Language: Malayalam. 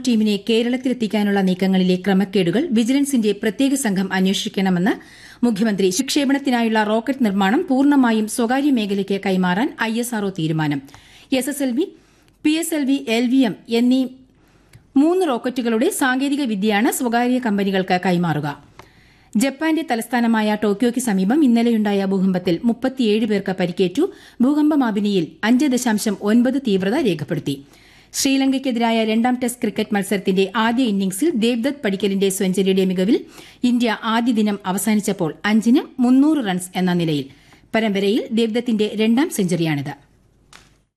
ടീമിനെ കേരളത്തിലെത്തിക്കാനുള്ള നീക്കങ്ങളിലെ ക്രമക്കേടുകൾ വിജിലൻസിന്റെ പ്രത്യേക സംഘം അന്വേഷിക്കണമെന്ന് മുഖ്യമന്ത്രി വിക്ഷേപണത്തിനായുള്ള റോക്കറ്റ് നിർമ്മാണം പൂർണ്ണമായും സ്വകാര്യ മേഖലയ്ക്ക് കൈമാറാൻ ഐഎസ്ആർഒ തീരുമാനം എസ്എസ്എൽവി പിഎസ്എൽവി എൽവിഎം എന്നീ മൂന്ന് റോക്കറ്റുകളുടെ സാങ്കേതിക വിദ്യയാണ് സ്വകാര്യ കമ്പനികൾക്ക് കൈമാറുക ജപ്പാന്റെ തലസ്ഥാനമായ ടോക്കിയോയ്ക്ക് സമീപം ഇന്നലെയുണ്ടായ ഭൂകമ്പത്തിൽ മുപ്പത്തിയേഴ് പേർക്ക് പരിക്കേറ്റു ഭൂകമ്പമാപിനിയിൽ അഞ്ച് ദശാംശം ഒൻപത് തീവ്രത രേഖപ്പെടുത്തി ശ്രീലങ്കയ്ക്കെതിരായ രണ്ടാം ടെസ്റ്റ് ക്രിക്കറ്റ് മത്സരത്തിന്റെ ആദ്യ ഇന്നിംഗ്സിൽ ദേവ്ദത്ത് പടിക്കലിന്റെ സെഞ്ചുറിയുടെ മികവിൽ ഇന്ത്യ ആദ്യ ദിനം അവസാനിച്ചപ്പോൾ അഞ്ചിന് മുന്നൂറ് റൺസ് എന്ന നിലയിൽ പരമ്പരയിൽ ദേവ്ദത്തിന്റെ രണ്ടാം സെഞ്ചുറിയാണിത്